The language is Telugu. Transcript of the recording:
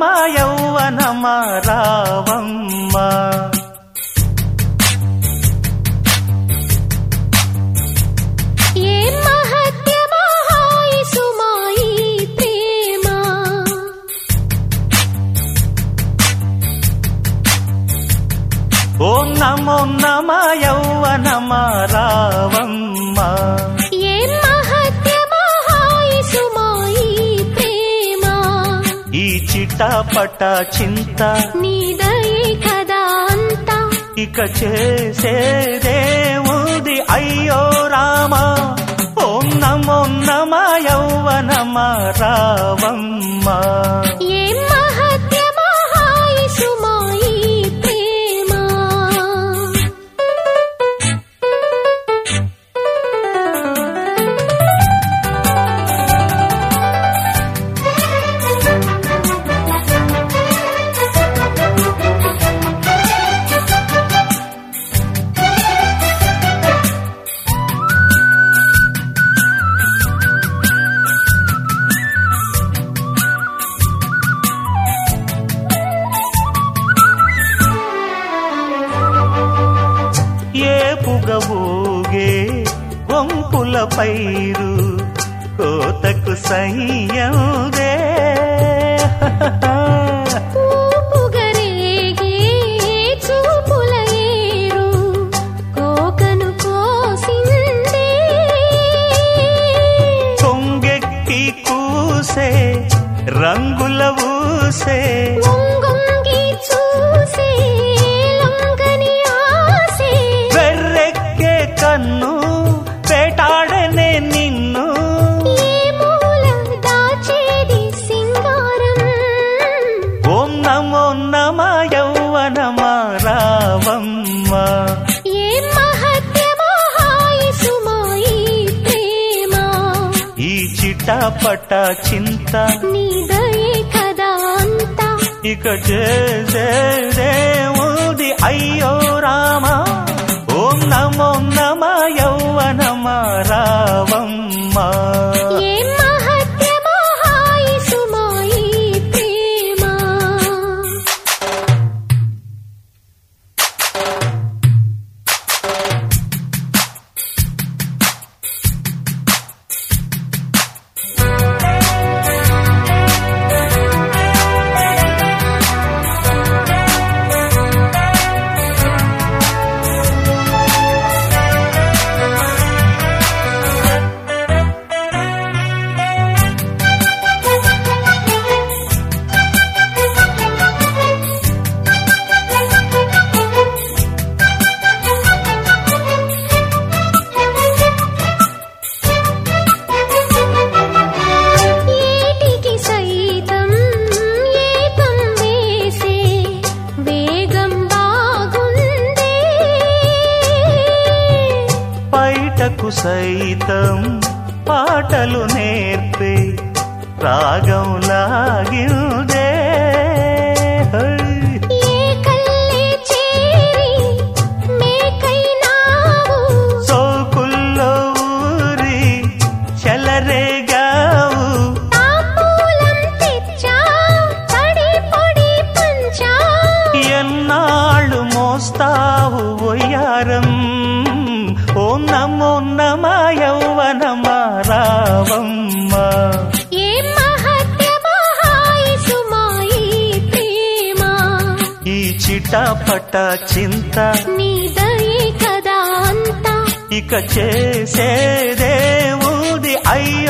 నమా యౌవనమా రావమ్మ ఏ మహత్యమా హాయి సుమాయి ప్రేమ ఓం నమో నమా యౌవనమా రావమ్మ ఏ మహత్యమా హాయి సుమాయి ప్రేమ ఈ చిటపట చింత నీదయే కదా అంతా ఇక చేసేదేముది అయ్యో రామా ఓం నమో నమా యౌవనమా రావమ్మ ఏ మహత్యమా హాయి సుమాయి ప్రేమ ఏ పుగబోగే వంపుల పైరు కోతకు సయ్యదే పూపుగరేగే చూపుల ఏరు కోకను కోసిందే కొంగెక్కి కూసే రంగుల ఊసే వంగొంగి చూసే లొంగని ఆసే వెర్రెక్కే కన్ను వేటాడనే నిన్ను ఏ మూల దాచేది సింగారం ఓం నమో నమ యౌవనమా రావమ్మ ఏ మహత్యమా హాయి సుమాయి ప్రేమ ఈ చిటపట చింత నీదయే కదా అంతా ఇక చేసేదేముది అయ్యో రామా ఓం నమో నమ యౌవనమా రావమ్మ ఏ మహత్యమా హాయి సుమాయి ప్రేమ ఏటికి సైతం ఏకం వేసే వేగం బాగుందే బయటకు సైతం పాటలు నేర్పే రాగం లాగిందే హై. ఏ కల్లే చేరి మేకైనావు సోకుల్లో ఊరి చెలరేగావు తాంబూలం తెచ్చా తడి పొడి పంచా ఎన్నాళ్ళు మోస్తావు ఒయ్యారం ఓ నమో నమ యౌవనమా రావమ్మ ఏ మహత్యమా హాయి సుమాయి ప్రేమ ఈ చిటపట చింత నీదయే కదా అంతా ఇక చేసేదేముది అయ్యో